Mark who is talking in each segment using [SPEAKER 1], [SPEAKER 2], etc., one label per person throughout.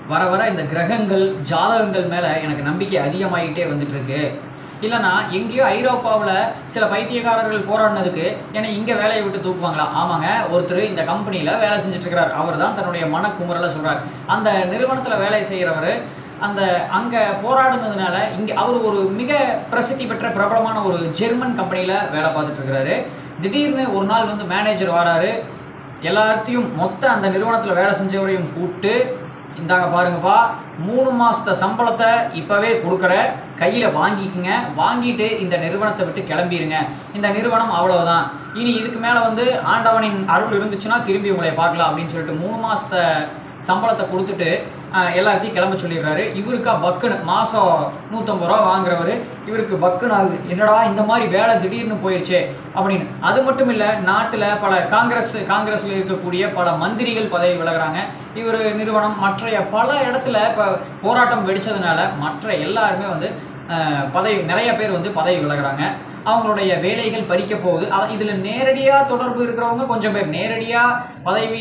[SPEAKER 1] வர வர இந்த கிரகங்கள் ஜாதகங்கள் மேலே எனக்கு நம்பிக்கை அதிகமாகிட்டே வந்துட்டு இருக்கு இல்லைனா எங்கேயோ ஐரோப்பாவில் சில பைத்தியக்காரர்கள் போராடினதுக்கு என்னை இங்கே வேலையை விட்டு தூக்குவாங்களா ஆமாங்க ஒருத்தர் இந்த கம்பெனியில் வேலை செஞ்சுட்டு இருக்கிறார் அவர் தான் தன்னுடைய மனக்குமுறலை சொல்கிறார் அந்த நிறுவனத்தில் வேலை செய்கிறவர் அந்த அங்கே போராடுனதுனால இங்கே அவர் ஒரு மிக பிரசித்தி பெற்ற பிரபலமான ஒரு ஜெர்மன் கம்பெனியில் வேலை பார்த்துட்டு இருக்கிறாரு திடீர்னு ஒரு நாள் வந்து மேனேஜர் வராரு எல்லாத்தையும் மொத்த அந்த நிறுவனத்தில் வேலை செஞ்சவரையும் கூப்பிட்டு இந்தாங்க பாருங்கப்பா மூணு மாசத்த சம்பளத்தை இப்போவே கொடுக்குற கையில் வாங்கிக்குங்க வாங்கிட்டு இந்த நிறுவனத்தை விட்டு கிளம்பிடுங்க இந்த நிறுவனம் அவ்வளவுதான் இனி இதுக்கு மேலே வந்து ஆண்டவனின் அருள் இருந்துச்சுன்னா திரும்பி உங்களை பார்க்கலாம் அப்படின்னு சொல்லிட்டு மூணு மாசத்த சம்பளத்தை கொடுத்துட்டு ஆஹ், எல்லாத்தையும் கிளம்ப சொல்லிடுறாரு இவருக்கா பக்குன்னு மாதம் நூற்றம்பது ரூபா வாங்குறவர் இவருக்கு பக்குன்னு ஆகுது என்னடா இந்த மாதிரி வேலை திடீர்னு போயிடுச்சே அப்படின்னு அது மட்டும் இல்லை நாட்டில் பல காங்கிரஸ் காங்கிரஸில் இருக்கக்கூடிய பல மந்திரிகள் பதவி விலகுறாங்க இவர் நிறுவனம் மற்றைய பல இடத்துல இப்போ போராட்டம் வெடிச்சதுனால மற்ற எல்லாருமே வந்து ஆஹ், பதவி நிறைய பேர் வந்து பதவி விலகுறாங்க அவங்களுடைய வேலைகள் பறிக்க போகுது அத இதில் நேரடியாக தொடர்பு இருக்கிறவங்க கொஞ்சம் பேர் நேரடியாக பதவி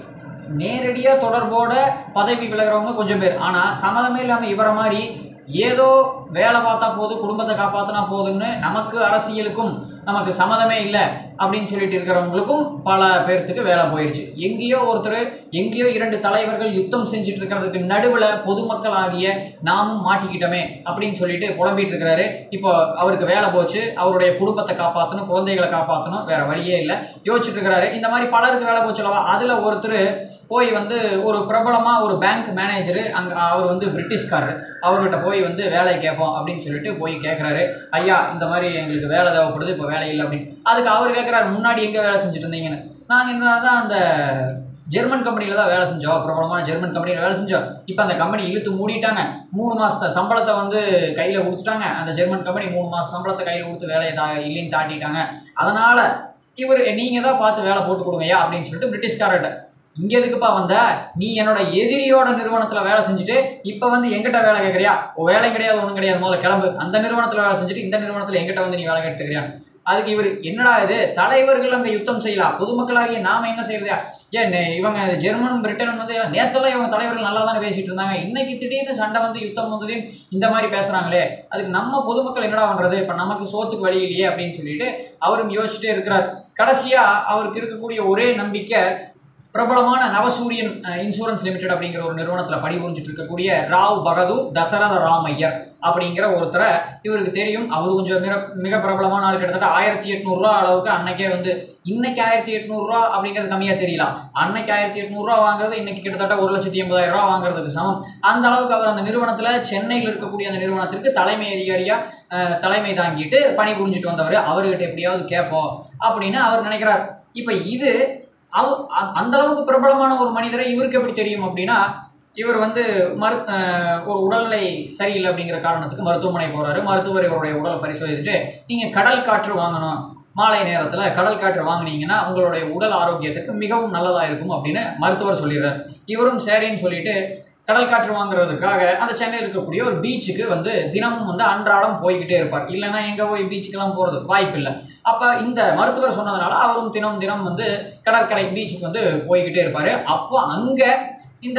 [SPEAKER 1] நேரடியாக தொடர்போட பதவி விலகுறவங்க கொஞ்சம் பேர் ஆனால் சம்மதமே இல்லாமல் இவரை மாதிரி ஏதோ வேலை பார்த்தா போதும் குடும்பத்தை காப்பாற்றினா போதும்னு நமக்கு அரசியலுக்கும் நமக்கு சம்மதமே இல்லை அப்படின்னு சொல்லிட்டு இருக்கிறவங்களுக்கும் பல பேர்த்துக்கு வேலை போயிடுச்சு எங்கேயோ ஒருத்தர் எங்கேயோ இரண்டு தலைவர்கள் யுத்தம் செஞ்சுட்டு இருக்கிறதுக்கு நடுவில் பொதுமக்கள் ஆகிய நாமும் மாட்டிக்கிட்டோமே அப்படின்னு சொல்லிட்டு புலம்பிட்டு இருக்கிறாரு இப்போ அவருக்கு வேலை போச்சு அவருடைய குடும்பத்தை காப்பாற்றணும் குழந்தைகளை காப்பாற்றணும் வேற வழியே இல்லை யோசிச்சுட்டு இருக்கிறாரு இந்த மாதிரி பலருக்கு வேலை போச்சு அல்லவா அதில் ஒருத்தர் போய் வந்து ஒரு பிரபலமாக ஒரு பேங்க் மேனேஜரு அங்கே அவர் வந்து பிரிட்டிஷ்காரர் அவர்கிட்ட போய் வந்து வேலை கேட்போம் அப்படின்னு சொல்லிட்டு போய் கேட்குறாரு ஐயா இந்த மாதிரி எங்களுக்கு வேலை தேவைப்படுது இப்போ வேலை இல்லை அப்படின்னு அதுக்கு அவர் கேட்குறாரு முன்னாடி எங்கே வேலை செஞ்சுட்டு இருந்தீங்கன்னு நாங்கள் இந்த தான் அந்த ஜெர்மன் கம்பெனியில் தான் வேலை செஞ்சோம் பிரபலமான ஜெர்மன் கம்பெனியில் வேலை செஞ்சோம் இப்போ அந்த கம்பெனி இழுத்து மூடிட்டாங்க மூணு மாதத்த சம்பளத்தை வந்து கையில் கொடுத்துட்டாங்க அந்த ஜெர்மன் கம்பெனி மூணு மாதம் சம்பளத்தை கையில் கொடுத்து வேலையை தா இல்லைன்னு தாட்டிட்டாங்க அதனால் இவர் நீங்கள் தான் பார்த்து வேலை போட்டு கொடுங்கய்யா அப்படின்னு சொல்லிட்டு பிரிட்டிஷ்காரர்கிட்ட இங்க எதுக்குப்பா வந்த நீ என்னோட எதிரியோட நிறுவனத்துல வேலை செஞ்சுட்டு இப்ப வந்து எங்கிட்ட வேலை கேட்கறியா ஓ வேலை கிடையாது ஒண்ணும் கிடையாது முதல்ல கிளம்பு அந்த நிறுவனத்துல வேலை செஞ்சுட்டு இந்த நிறுவனத்துல எங்கிட்ட வந்து நீ வேலை கேட்டுக்கிறியா அதுக்கு இவர் என்னடா இது தலைவர்கள் அங்க யுத்தம் செய்யலாம் பொதுமக்களாகிய நாம என்ன செய்யறதா ஏன் நே- இவங்க ஜெர்மனும் பிரிட்டனும் வந்து நேத்தெல்லாம் இவங்க தலைவர்கள் நல்லா தானே பேசிட்டு இருந்தாங்க இன்னைக்கு திடீர்னு சண்டை வந்து யுத்தம் வந்ததையும் இந்த மாதிரி பேசுறாங்களே அதுக்கு நம்ம பொதுமக்கள் என்னடா பண்றது இப்ப நமக்கு சோத்துக்கு வழி இல்லையே அப்படின்னு சொல்லிட்டு அவரும் யோசிச்சுட்டே இருக்கிறார் கடைசியா அவருக்கு இருக்கக்கூடிய ஒரே நம்பிக்கை பிரபலமான நவசூரியன் அஹ், இன்சூரன்ஸ் லிமிடெட் அப்படிங்கிற ஒரு நிறுவனத்தில் பணிபுரிஞ்சிட்டு இருக்கக்கூடிய ராவ் பகதூர் தசரத ராமையர் அப்படிங்கிற ஒருத்தரை இவருக்கு தெரியும் அவர் கொஞ்சம் மிக மிக பிரபலமான ஆள் கிட்டத்தட்ட ஆயிரத்தி எட்நூறுரூவா அளவுக்கு அன்னைக்கே வந்து இன்னைக்கு ஆயிரத்தி எட்நூறுரூவா அப்படிங்கிறது கம்மியாக தெரியல அன்னைக்கு ஆயிரத்தி எட்நூறுரூவா வாங்குறது இன்னைக்கு கிட்டத்தட்ட ஒரு லட்சத்தி எண்பதாயிரம் ரூபா வாங்குறதுக்கு சமம் அந்த அளவுக்கு அவர் அந்த நிறுவனத்தில் சென்னையில் இருக்கக்கூடிய அந்த நிறுவனத்திற்கு தலைமை அதிகாரியாக தலைமை தாங்கிட்டு பணிபுரிஞ்சிட்டு வந்தவர் அவர்கிட்ட எப்படியாவது கேட்போம் அப்படின்னு அவர் நினைக்கிறார் இப்போ இது அவ அ- அந்த அளவுக்கு பிரபலமான ஒரு மனிதரை இவருக்கு எப்படி தெரியும் அப்படின்னா இவர் வந்து மரு அஹ் ஒரு உடல்நிலை சரியில்லை அப்படிங்கிற காரணத்துக்கு மருத்துவமனை போறாரு மருத்துவர் இவருடைய உடலை பரிசோதிச்சுட்டு நீங்கள் கடல் காற்று வாங்கணும் மாலை நேரத்தில் கடல் காற்று வாங்குனீங்கன்னா உங்களுடைய உடல் ஆரோக்கியத்துக்கு மிகவும் நல்லதாக இருக்கும் அப்படின்னு மருத்துவர் சொல்லிடுறார் இவரும் சரின்னு சொல்லிட்டு கடல் காற்று வாங்குறதுக்காக அந்த சென்னையில் இருக்கக்கூடிய ஒரு பீச்சுக்கு வந்து தினமும் வந்து அன்றாடம் போய்கிட்டே இருப்பார் இல்லைன்னா எங்கே போய் பீச்சுக்கெல்லாம் போகிறது வாய்ப்பு இல்லை அப்போ இந்த மருத்துவர் சொன்னதுனால அவரும் தினம் தினம் வந்து கடற்கரை பீச்சுக்கு வந்து போய்கிட்டே இருப்பார் அப்போ அங்கே இந்த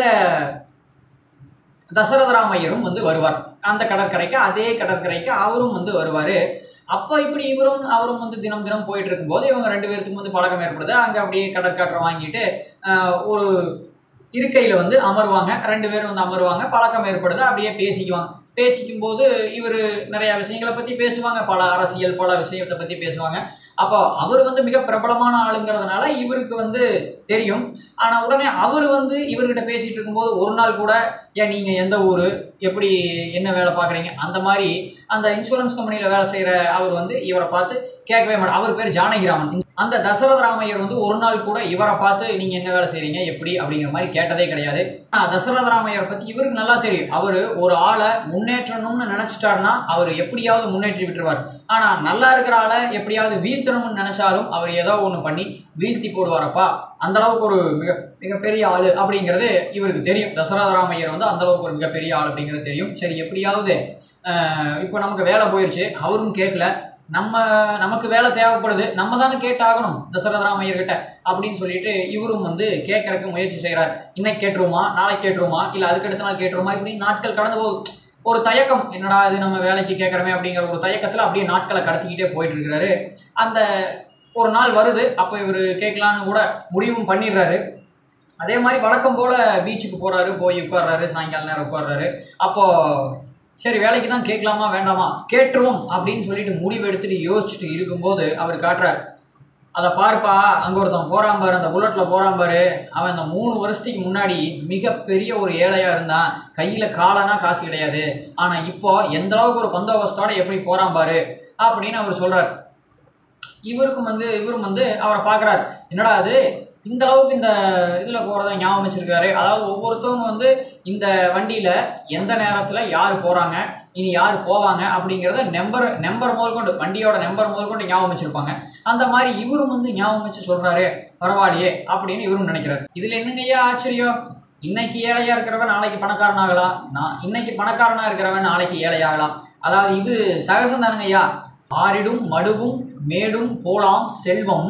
[SPEAKER 1] தசரதராமையரும் வந்து வருவார் அந்த கடற்கரைக்கு அதே கடற்கரைக்கு அவரும் வந்து வருவார் அப்போ இப்படி இவரும் அவரும் வந்து தினம் தினம் போயிட்டு இருக்கும்போது இவங்க ரெண்டு பேர்த்துக்கும் வந்து பழக்கம் ஏற்படுது அங்கே அப்படியே கடற்காற்றை வாங்கிட்டு ஆஹ், ஒரு இருக்கையில் வந்து அமருவாங்க ரெண்டு பேரும் வந்து அமருவாங்க பழக்கம் ஏற்படுது அப்படியே பேசிக்குவாங்க பேசிக்கும் போது இவர் நிறைய விஷயங்களை பற்றி பேசுவாங்க பல அரசியல் பல விஷயத்தை பற்றி பேசுவாங்க அப்போ அவர் வந்து மிக பிரபலமான ஆளுங்கிறதுனால இவருக்கு வந்து தெரியும் ஆனால் உடனே அவர் வந்து இவர்கிட்ட பேசிட்டு இருக்கும்போது ஒரு நாள் கூட ஏன் நீங்கள் எந்த ஊர் எப்படி என்ன வேலை பார்க்குறீங்க அந்த மாதிரி அந்த இன்சூரன்ஸ் கம்பெனியில் வேலை செய்கிற அவர் வந்து இவரை பார்த்து கேட்கவே மாட்டார் அவர் பேர் ஜானகிராமன் அந்த தசரத ராமையர் வந்து ஒரு நாள் கூட இவரை பார்த்து நீங்கள் என்ன வேலை செய்கிறீங்க எப்படி அப்படிங்கிற மாதிரி கேட்டதே கிடையாது ஆனால் தசரத ராமையர் பற்றி இவருக்கு நல்லா தெரியும் அவர் ஒரு ஆளை முன்னேற்றணும்னு நினச்சிட்டாருன்னா அவர் எப்படியாவது முன்னேற்றி விட்டுருவார் ஆனால் நல்லா இருக்கிற ஆளை எப்படியாவது வீழ்த்தணும்னு நினச்சாலும் அவர் ஏதோ ஒன்று பண்ணி வீழ்த்தி போடுவாரப்பா அந்த அளவுக்கு ஒரு மிக மிகப்பெரிய ஆள் அப்படிங்கிறது இவருக்கு தெரியும் தசரத ராமையர் வந்து அந்த அளவுக்கு ஒரு மிகப்பெரிய ஆள் அப்படிங்கிறது தெரியும் சரி எப்படியாவது இப்போ நமக்கு வேலை போயிருச்சு அவரும் கேட்கல இவரும் கேட்கல நம்ம வந்து வேலையை விட்டு தூக்கணும் அப்படின்னு சொல்லிட்டு அவர் வந்து ஒரு முடிவு எடுக்கிறார் என்ன முடிவு அப்படின்னா நம்ம வந்து இந்த நிறுவனத்தை விட்டு வெளியேறணும் அப்படின்னு சொல்லிட்டு நம்ம நமக்கு வேலை தேவைப்படுது நம்ம தானே கேட்டாகணும் தசரதராமையர் கிட்ட அப்படின்னு சொல்லிட்டு இவரும் வந்து கேட்கறக்கு முயற்சி செய்கிறார் இன்னைக்கு கேட்டுருமா நாளைக்கு கேட்டுருமா இல்லை அதுக்கு அடுத்த நாள் கேட்டுருமா இப்படி நாட்கள் கடந்து போகுது ஒரு தயக்கம் என்னடா இது நம்ம வேலைக்கு கேட்குறோமே அப்படிங்கிற ஒரு தயக்கத்தில் அப்படியே நாட்களை கடத்திக்கிட்டே போயிட்டு இருக்கிறாரு அந்த ஒரு நாள் வருது அப்போ இவர் கேட்கலான்னு கூட முடிவும் பண்ணிடுறாரு அதே மாதிரி வழக்கம் போல் பீச்சுக்கு போகிறாரு போய் உட்கார்றாரு சாயங்கால நேரம் உட்கார்றாரு அப்போது சரி வேலைக்கு தான் கேட்கலாமா வேண்டாமா கேட்டுருவோம் அப்படின்னு சொல்லிட்டு முடிவு எடுத்துட்டு யோசிச்சுட்டு இருக்கும்போது அவர் காட்டுறார் அதை பாருப்பா அங்கே ஒருத்தன் போகிறான் பாரு அந்த புல்லட்டில் போகிறான் பாரு அவன் அந்த மூணு வருஷத்துக்கு முன்னாடி மிகப்பெரிய ஒரு ஏழையாக இருந்தான் கையில் காலனா காசு கிடையாது ஆனால் இப்போ எந்த அளவுக்கு ஒரு பந்தோபஸ்தோட எப்படி போகிறான் பாரு அப்படின்னு அவர் சொல்கிறார் இவருக்கும் வந்து இவரும் வந்து அவரை பார்க்குறாரு என்னடா அது இந்த அளவுக்கு இந்த இதில் போகிறத ஞாபகம் வச்சிருக்காரு அதாவது ஒவ்வொருத்தவங்க வந்து இந்த வண்டியில் எந்த நேரத்தில் யார் போகிறாங்க இனி யார் போவாங்க அப்படிங்கிறத நம்பர் நம்பர் முதல் கொண்டு வண்டியோட நம்பர் முதல் கொண்டு ஞாபகம் வச்சிருப்பாங்க அந்த மாதிரி இவரும் வந்து ஞாபகம் வச்சு சொல்கிறாரு பரவாயில்லையே அப்படின்னு இவரும் நினைக்கிறாரு இதில் என்னங்கய்யா ஆச்சரியம் இன்னைக்கு ஏழையா இருக்கிறவன் நாளைக்கு பணக்காரன் ஆகலாம் நான் இன்னைக்கு பணக்காரனா இருக்கிறவன் நாளைக்கு ஏழையாகலாம் அதாவது இது சகசம் தானுங்கய்யா ஆறிடும் மடுவும் மேடும் போலாம் செல்வம்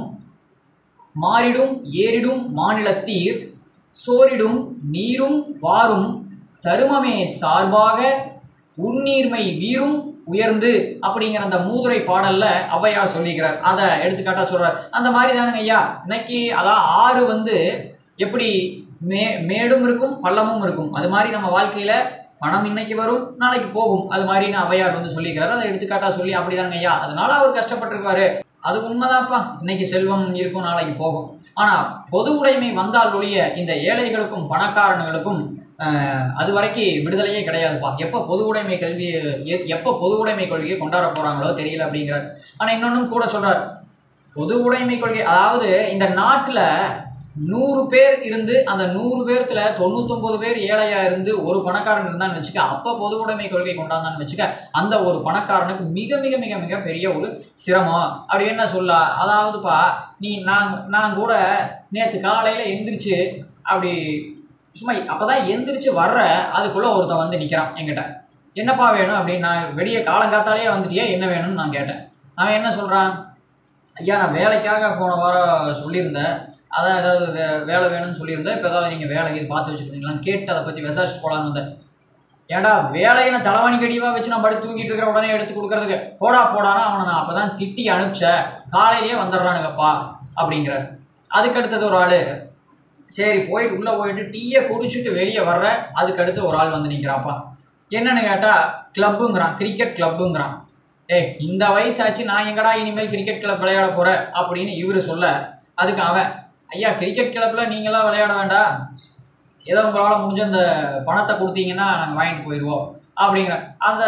[SPEAKER 1] மாறிடும் ஏறிடும் மாநிலத்தீர் சோரிடும் நீரும் வாரும் தருமமே சார்பாக உன்னீர்மை வீரும் உயர்ந்து அப்படிங்கிற அந்த மூதுரை பாடல்ல ஔவையார் சொல்லிக்கிறார் அதை எடுத்துக்காட்டா சொல்றார் அந்த மாதிரி தானுங்க ஐயா இன்னைக்கு அதான் ஆறு வந்து எப்படி மே மேடும் இருக்கும் பள்ளமும் இருக்கும் அது மாதிரி நம்ம வாழ்க்கையில பணம் இன்னைக்கு வரும் நாளைக்கு போகும் அது மாதிரின்னு ஔவையார் வந்து சொல்லிக்கிறார் அதை எடுத்துக்காட்டா சொல்லி அப்படிதானுங்க ஐயா அதனால அவர் கஷ்டப்பட்டிருக்காரு அது உண்மைதான்ப்பா இன்னைக்கு செல்வம் இருக்கும் நாளைக்கு போகும் ஆனா பொது உடைமை வந்தால் ஒழிய இந்த ஏழைகளுக்கும் பணக்காரனுங்களுக்கும் ஆஹ், அது வரைக்கும் விடுதலையே கிடையாதுப்பா எப்போ பொது உடைமை கல்வி எ- எப்போ பொது உடைமை கொள்கையை கொண்டாட போறாங்களோ தெரியல அப்படிங்கிறார் ஆனா இன்னொன்னும் கூட சொல்றார் பொது உடைமை கொள்கை அதாவது இந்த நாட்டுல நூறு பேர் இருந்து அந்த நூறு பேர்த்துல தொண்ணூத்தொன்பது பேர் ஏழையா இருந்து ஒரு பணக்காரன் இருந்தான்னு வச்சுக்க அப்ப பொது உடைமை கொள்கை கொண்டாந்தான்னு வச்சுக்க அந்த ஒரு பணக்காரனுக்கு மிக மிக மிக மிக பெரிய ஒரு சிரமம் அப்படி என்ன சொல்ல அதாவதுப்பா நீ நான் நான் கூட நேற்று காலையில் எந்திரிச்சு அப்படி சும்மா அப்பதான் எந்திரிச்சு வர்ற அதுக்குள்ள ஒருத்தன் வந்து நிற்கிறான் என்கிட்ட என்னப்பா வேணும் அப்படின்னு நான் வெடிய காலங்காத்தாலேயே வந்துட்டியே என்ன வேணும்னு நான் கேட்டேன் அவன் என்ன சொல்கிறான் ஐயா நான் வேலைக்காக போன வாரம் சொல்லியிருந்தேன் அதான் ஏதாவது வே வேலை வேணும்னு சொல்லியிருந்தேன் இப்போ ஏதாவது நீங்கள் வேலை இது பார்த்து வச்சுருந்தீங்களான்னு கேட்டு அதை பற்றி விசாரிச்சுட்டு போகலான்னு வந்தேன் ஏன்டா வேலையை நான் தலைவாணி கடிவாக வச்சு நான் படுத்து தூங்கிட்டு இருக்கிற உடனே எடுத்து கொடுக்கறதுக்கு போடா போடானா அவனை நான் அப்போ தான் திட்டி அனுப்பிச்சேன் காலையிலேயே வந்துடுறானுங்கப்பா அப்படிங்கிறார் அதுக்கு அடுத்தது ஒரு ஆள் சரி போயிட்டு உள்ளே போயிட்டு டீயை குடிச்சிட்டு வெளியே வர்ற அதுக்கு அடுத்து ஒரு ஆள் வந்து நிற்கிறாப்பா என்னன்னு கேட்டால் கிளப்புங்கிறான் கிரிக்கெட் கிளப்புங்கிறான் ஏய் இந்த வயசாச்சு நான் எங்கடா இனிமேல் கிரிக்கெட் கிளப் விளையாட போகிறேன் அப்படின்னு இவர் சொல்ல அதுக்கு அவன் ஐயா கிரிக்கெட் கிளப்பில் நீங்களாம் விளையாட வேண்டாம் ஏதோ உங்களால் முடிஞ்ச அந்த பணத்தை கொடுத்தீங்கன்னா நாங்கள் வாங்கிட்டு போயிடுவோம் அப்படிங்கிற அந்த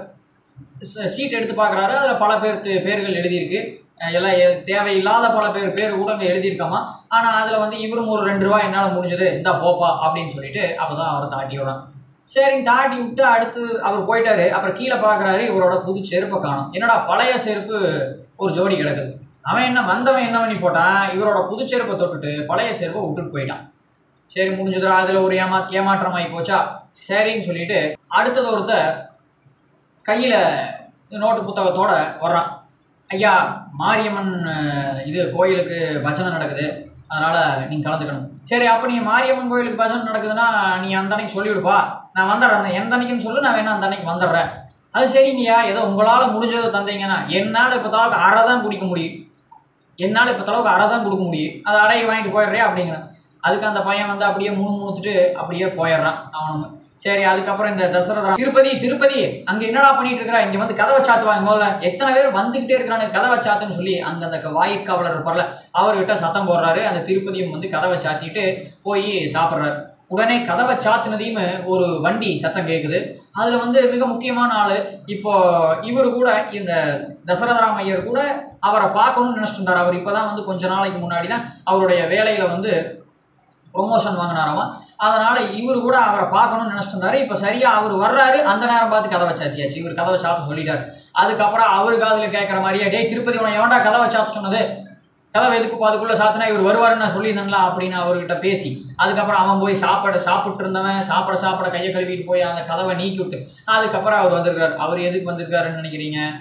[SPEAKER 1] சீட் எடுத்து பார்க்குறாரு அதில் பல பேர் து- பேர்கள் எழுதியிருக்கு அஹ் எல்லாம் எ- தேவையில்லாத பல பேர் பேர் கூட அங்கே எழுதியிருக்காமா ஆனால் அதில் வந்து இவரும் ஒரு ரெண்டு ரூபா என்னால் முடிஞ்சது இந்தா போப்பா அப்படின்னு சொல்லிட்டு அப்போ தான் அவரை தாட்டி விடுறான் சரின்னு தாட்டி விட்டு அடுத்து அவர் போயிட்டாரு அப்புறம் கீழே பார்க்குறாரு இவரோட புது செருப்பை காணும் என்னடா பழைய செருப்பு ஒரு ஜோடி கிடக்குது அவன் என்ன வந்தவன் என்ன பண்ணி போட்டான் இவரோட புது செருப்பை தொட்டுட்டு பழைய செருப்பை விட்டுட்டு போயிட்டான் சரி முடிஞ்சதுடா அதில் ஒரு ஏமா ஏமாற்றமாகி போச்சா சரின்னு சொல்லிட்டு அடுத்தது ஒருத்தர் கையில் நோட்டு புத்தகத்தோட வர்றான் ஐயா மாரியம்மன் அஹ், இது கோயிலுக்கு பஜனை நடக்குது அதனால் நீங்கள் கலந்துக்கணும் சரி அப்போ நீ மாரியம்மன் கோயிலுக்கு பஜனை நடக்குதுன்னா நீ அந்த அன்னைக்கு சொல்லிவிடுப்பா நான் வந்துடுறேன் அந்த எந்த அன்னைக்குன்னு சொல்லு நான் வேணா அந்த அன்னைக்கு வந்துடுறேன் அது சரிங்கய்யா ஏதோ உங்களால் முடிஞ்சதை தந்தீங்கன்னா என்னால் இப்போ தளவுக்கு அரை தான் குடிக்க முடியும் என்னால் இப்போ தளவுக்கு அரை தான் கொடுக்க முடியும் அதை அறையை வாங்கிட்டு போயிடுறியா அப்படிங்கிறான் அதுக்கு அந்த பையன் வந்து அப்படியே முணு முணுத்துட்டு அப்படியே போயிடுறான் அவனும் சரி அதுக்கப்புறம் இந்த தசரதா திருப்பதி திருப்பதி அங்க என்னடா பண்ணிட்டு இருக்கிறா இங்க வந்து கதவை சாத்துவாங்க முதல்ல எத்தனை பேர் வந்துகிட்டே இருக்கிறானு கதவை சாத்துன்னு சொல்லி அங்க அந்த வாயிற்காவலர் இருப்பார்ல அவர்கிட்ட சத்தம் போடுறாரு அந்த திருப்பதியும் வந்து கதவை சாத்திட்டு போய் சாப்பிட்றாரு உடனே கதவை சாத்துனதையும் ஒரு வண்டி சத்தம் கேட்குது அதில் வந்து மிக முக்கியமான ஆள் இப்போ இவர் கூட இந்த தசரதராம் ஐயர் கூட அவரை பார்க்கணும்னு நினச்சிட்டு இருந்தார் அவர் இப்போ தான் வந்து கொஞ்ச நாளைக்கு முன்னாடி தான் அவருடைய வேலையில் வந்து ப்ரொமோஷன் வாங்கினாராமா அதனால இவர் கூட அவரை பார்க்கணும்னு நினைச்சிட்டு இருந்தாரு இப்போ சரியா அவர் வர்றாரு அந்த நேரம் பார்த்து கதவை சாத்தியாச்சு இவர் கதவை சாத்த சொல்லிட்டாரு அதுக்கப்புறம் அவர் காதுல கேட்குற மாதிரியே டேய் திருப்பதி உன எவன்டா கதவை சாத்த சொன்னது கதவை எதுக்கு அதுக்குள்ள சாத்தினா இவர் வருவாருன்னு நான் சொல்லியிருந்தேன்ல அப்படின்னு அவர்கிட்ட பேசி அதுக்கப்புறம் அவன் போய் சாப்பாடு சாப்பிட்டு இருந்தவன் சாப்பிட சாப்பிட கையை கழுவிட்டு போய் அந்த கதவை நீக்கி விட்டு அதுக்கப்புறம் அவர் வந்திருக்காரு அவர் எதுக்கு வந்திருக்காருன்னு நினைக்கிறீங்க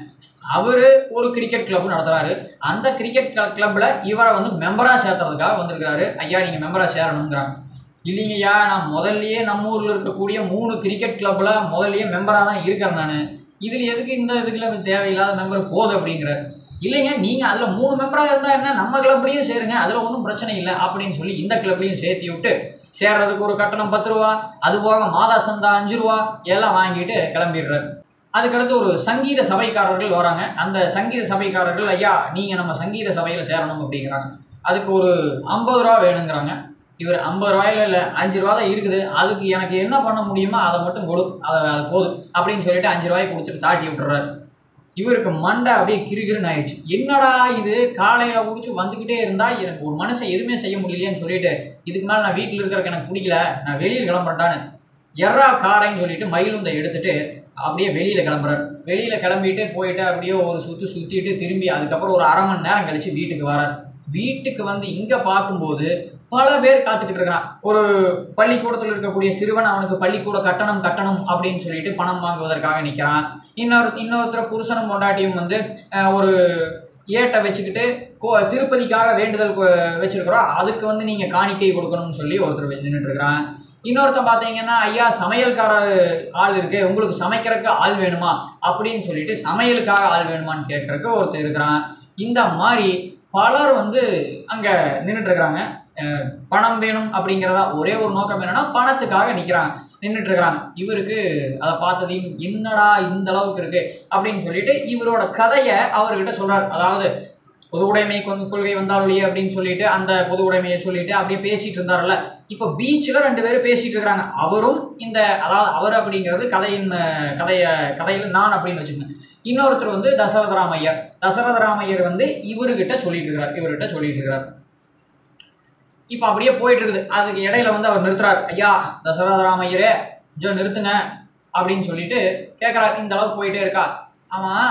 [SPEAKER 1] அவரு ஒரு கிரிக்கெட் கிளப் நடத்துறாரு அந்த கிரிக்கெட் கிளப்ல இவரை வந்து மெம்பரா சேர்த்துறதுக்காக வந்திருக்கிறாரு ஐயா நீங்க மெம்பரா சேரணுங்கிறாங்க இல்லைங்கய்யா நான் முதல்லயே நம்ம ஊர்ல இருக்கக்கூடிய மூணு கிரிக்கெட் கிளப்ல முதல்லயே மெம்பரா தான் இருக்கிறேன் நான் இதுல எதுக்கு இந்த இதுக்குள்ள தேவையில்லாத மெம்பர் போகுது அப்படிங்கிறார் இல்லைங்க நீங்க அதுல மூணு மெம்பரா இருந்தா என்ன நம்ம கிளப்லயும் சேருங்க அதுல ஒன்றும் பிரச்சனை இல்லை அப்படின்னு சொல்லி இந்த கிளப்லயும் சேர்த்தி விட்டு சேர்றதுக்கு ஒரு கட்டணம் பத்து ரூபா அது போக மாதா சந்தா அஞ்சு ரூபா எல்லாம் வாங்கிட்டு கிளம்பிடுறாரு அதுக்கடுத்து ஒரு சங்கீத சபைக்காரர்கள் வராங்க அந்த சங்கீத சபைக்காரர்கள் ஐயா நீங்கள் நம்ம சங்கீத சபையில் சேரணும் அப்படிங்கிறாங்க அதுக்கு ஒரு ஐம்பது ரூபா வேணுங்கிறாங்க இவர் ஐம்பது ரூபாயில இல்லை அஞ்சு ரூபா தான் இருக்குது அதுக்கு எனக்கு என்ன பண்ண முடியுமோ அதை மட்டும் கொடு அதை அது போதும் அப்படின்னு சொல்லிட்டு அஞ்சு ரூபாய் கொடுத்துட்டு தாட்டி விட்டுறாரு இவருக்கு மண்டை அப்படியே கிறுகிறுன்னு ஆயிடுச்சு என்னடா இது காலையில் குடிச்சு வந்துக்கிட்டே இருந்தா எனக்கு ஒரு மனுஷன் எதுவுமே செய்ய முடியலையேன்னு சொல்லிட்டு இதுக்கு மேலே நான் வீட்டில் இருக்கிறதுக்கு எனக்கு பிடிக்கல நான் வெளியில் கிளம்புறேன்டான்னு எறா காரைன்னு சொல்லிட்டு மயிலுந்தை எடுத்துட்டு அப்படியே வெளியில கிளம்புறாரு வெளியில கிளம்பிட்டு போயிட்டு அப்படியே ஒரு சுத்து சுத்திட்டு திரும்பி அதுக்கப்புறம் ஒரு அரை மணி நேரம் கழிச்சு வீட்டுக்கு வரார் வீட்டுக்கு வந்து இங்க பார்க்கும்போது பல பேர் காத்துக்கிட்டு இருக்கிறான் ஒரு பள்ளிக்கூடத்தில் இருக்கக்கூடிய சிறுவன் அவனுக்கு பள்ளிக்கூட கட்டணம் கட்டணம் அப்படின்னு சொல்லிட்டு பணம் வாங்குவதற்காக நிற்கிறான் இன்னொரு இன்னொருத்தர் புருஷனும் பொண்டாட்டியும் வந்து அஹ், ஒரு ஏட்டை வச்சுக்கிட்டு கோ திருப்பதிக்காக வேண்டுதல் கொ- வச்சிருக்கிறோம் அதுக்கு வந்து நீங்க காணிக்கை கொடுக்கணும்னு சொல்லி ஒருத்தர் நின்றுட்டு இருக்கிறான் இன்னொருத்தன் பார்த்தீங்கன்னா ஐயா சமையல்காரர் ஆள் இருக்கு உங்களுக்கு சமைக்கிறதுக்கு ஆள் வேணுமா அப்படின்னு சொல்லிட்டு சமையலுக்காக ஆள் வேணுமான்னு கேட்கறதுக்கு ஒருத்தர் இருக்கிறான் இந்த மாதிரி பலர் வந்து அங்க நின்றுட்டு இருக்கிறாங்க அஹ் பணம் வேணும் அப்படிங்கிறதா ஒரே ஒரு நோக்கம் என்னன்னா பணத்துக்காக நிக்கிறாங்க நின்றுட்டு இருக்கிறாங்க இவருக்கு அதை பார்த்ததையும் என்னடா இந்த அளவுக்கு இருக்கு அப்படின்னு சொல்லிட்டு இவரோட கதையை அவர்கிட்ட சொல்றாரு அதாவது பொது உடைமை கொ- கொள்கை வந்தாலொழிய அப்படின்னு சொல்லிட்டு அந்த பொது உடைமையை சொல்லிட்டு அப்படியே பேசிட்டு இருந்தாருல்ல இப்போ பீச்சில் ரெண்டு பேரும் பேசிட்டு இருக்கிறாங்க அவரும் இந்த அதாவது அவர் அப்படிங்கிறது கதையின் அஹ், கதைய கதையில் நான் அப்படின்னு வச்சுக்கோங்க இன்னொருத்தர் வந்து தசரத ராமையர் தசரத ராமையர் வந்து இவர்கிட்ட சொல்லிட்டு இருக்கிறார் இவர்கிட்ட சொல்லிட்டு இருக்கிறார் இப்போ அப்படியே போயிட்டு இருக்குது அதுக்கு இடையில வந்து அவர் நிறுத்துறார் ஐயா தசரத ராமையரே ஜோ நிறுத்துங்க அப்படின்னு சொல்லிட்டு கேட்குறார் இந்த அளவுக்கு போயிட்டே இருக்கா ஆமாம்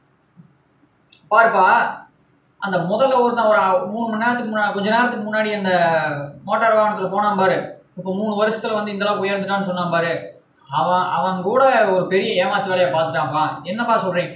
[SPEAKER 1] பாருப்பா அந்த முதல்ல ஒருத்தன் ஒரு மூணு மணி நேரத்துக்கு முன்னாடி கொஞ்ச நேரத்துக்கு முன்னாடி அந்த மோட்டார் வாகனத்தில் போனான் பாரு இப்போ மூணு வருஷத்துல வந்து இந்த அளவுக்கு உயர்ந்துட்டான்னு சொன்னான் பாரு அவன் அவன் கூட ஒரு பெரிய ஏமாத்து வேலையை பார்த்துட்டான்ப்பா என்னப்பா சொல்றீங்க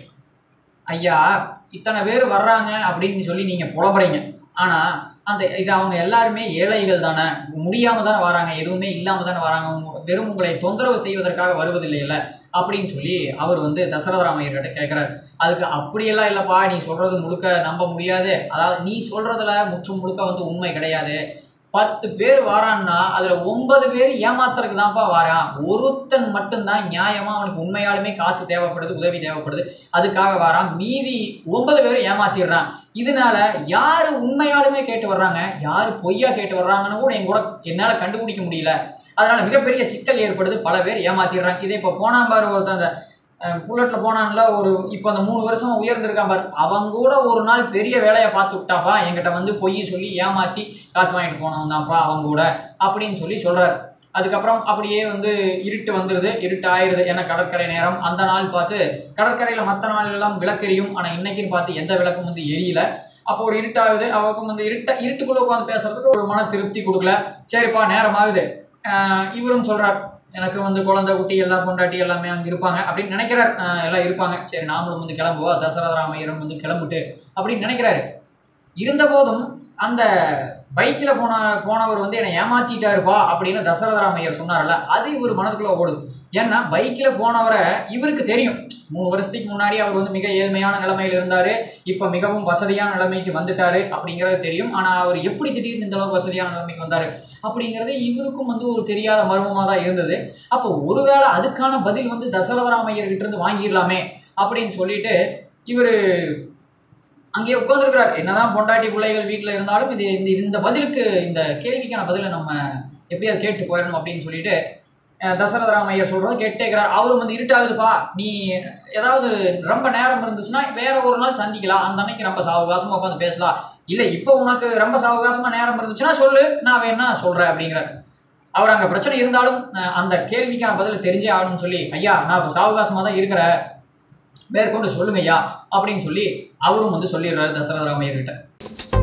[SPEAKER 1] ஐயா இத்தனை பேர் வர்றாங்க அப்படின்னு சொல்லி நீங்க புலம்புறீங்க ஆனா அந்த இது அவங்க எல்லாருமே ஏழைகள் தானே முடியாம தானே வராங்க எதுவுமே இல்லாம தானே வராங்க உங்க- வெறும் உங்களை தொந்தரவு செய்வதற்காக வருவதில்லை இல்ல அப்படின்னு சொல்லி அவர் வந்து தசரதராமையர்கிட்ட கேட்கிறார் அதுக்கு அப்படியெல்லாம் இல்லப்பா நீ சொல்றது முழுக்க நம்ப முடியாது அதாவது நீ சொல்றதுல முற்றும் முழுக்க வந்து உண்மை கிடையாது பத்து பேர் வாரான்னா அதுல ஒன்பது பேர் ஏமாத்துறதுக்கு தான்ப்பா வாரான் ஒருத்தன் மட்டும்தான் நியாயமா அவனுக்கு உண்மையாலுமே காசு தேவைப்படுது உதவி தேவைப்படுது அதுக்காக வாரான் மீதி ஒன்பது பேர் ஏமாத்திடுறான் இதனால யாரு உண்மையாலுமே கேட்டு வர்றாங்க யாரு பொய்யா கேட்டு வர்றாங்கன்னு கூட என் கூட என்னால கண்டுபிடிக்க முடியல அதனால மிகப்பெரிய சிக்கல் ஏற்படுது பல பேர் ஏமாத்திடுறாங்க இதே இப்போ போனான் பாரு ஒருத்தன் அந்த புல்லட்ல போனான்ல ஒரு இப்போ அந்த மூணு வருஷமா உயர்ந்திருக்கான் பாரு அவன் கூட ஒரு நாள் பெரிய வேலையை பார்த்து விட்டாப்பா என்கிட்ட வந்து பொய் சொல்லி ஏமாத்தி காசு வாங்கிட்டு போனவன் தான்ப்பா அவன் கூட அப்படின்னு சொல்லி சொல்றாரு அதுக்கப்புறம் அப்படியே வந்து இருட்டு வந்துடுது இருட்டு ஆயிடுது ஏன்னா கடற்கரை நேரம் அந்த நாள் பார்த்து கடற்கரையில் மற்ற நாள்லாம் விளக்கெரியும் ஆனால் இன்னைக்குன்னு பார்த்து எந்த விளக்கும் வந்து எரியல அப்போ ஒரு இருட்டாகுது அவருக்கும் வந்து இருட்ட இருட்டுக்குள்ள உட்காந்து பேசுறதுக்கு ஒரு மன திருப்தி கொடுக்கல சரிப்பா நேரம் ஆகுது ஆஹ் இவரும் சொல்றார் எனக்கு வந்து குழந்தை குட்டி எல்லாம் பொண்டாட்டி எல்லாமே அங்கே இருப்பாங்க அப்படின்னு நினைக்கிறார் ஆஹ் எல்லாம் இருப்பாங்க சரி நாமளும் வந்து கிளம்புவோம் தசரதராமையரும் வந்து கிளம்பிட்டு அப்படின்னு நினைக்கிறாரு இருந்த போதும் அந்த பைக்கில் போன போனவர் வந்து என்னை ஏமாத்திட்டாருப்பா அப்படின்னு தசரதராமையர் சொன்னார்ல அது இவர் மனதுக்குள்ள ஓடுது ஏன்னா பைக்கில் போனவரை இவருக்கு தெரியும் மூணு வருஷத்துக்கு முன்னாடி அவர் வந்து மிக ஏழ்மையான நிலைமையில் இருந்தார் இப்போ மிகவும் வசதியான நிலைமைக்கு வந்துட்டாரு அப்படிங்கிறது தெரியும் ஆனால் அவர் எப்படி திடீர்னு இந்த அளவுக்கு வசதியான நிலைமைக்கு வந்தார் அப்படிங்கிறது இவருக்கும் வந்து ஒரு தெரியாத மர்மமாக தான் இருந்தது அப்போ ஒருவேளை அதுக்கான பதில் வந்து தசரதராமையர்கிட்ட இருந்து வாங்கிடலாமே அப்படின்னு சொல்லிட்டு இவர் அங்கேயே உட்காந்துருக்கிறார் என்னதான் பொண்டாட்டி பிள்ளைகள் வீட்டில் இருந்தாலும் இது இந்த இந்த பதிலுக்கு இந்த கேள்விக்கான பதிலை நம்ம எப்படியாவது கேட்டு போயிடணும் அப்படின்னு சொல்லிட்டு அஹ், தசரதராமையர் சொல்கிறோம் கேட்டேக்கிறார் அவரும் வந்து இருட்டாகுதுப்பா நீ ஏதாவது ரொம்ப நேரம் இருந்துச்சுன்னா வேற ஒரு நாள் சந்திக்கலாம் அந்த அன்னைக்கு ரொம்ப சாவகாசமாக உட்காந்து பேசலாம் இல்லை இப்போ உனக்கு ரொம்ப சாவகாசமாக நேரம் இருந்துச்சுன்னா சொல்லு நான் வேணா சொல்கிறேன் அப்படிங்கிறார் அவர் அங்கே பிரச்சனை இருந்தாலும் அஹ், அந்த கேள்விக்கான பதில் தெரிஞ்சே ஆகணும்னு சொல்லி ஐயா நான் இப்போ சாவகாசமாக தான் இருக்கிறேன் மேற்கொண்டு சொல்லுங்க ஐயா அப்படின்னு சொல்லி அவரும் வந்து சொல்லிடுறாரு தசரதராமையர்கிட்ட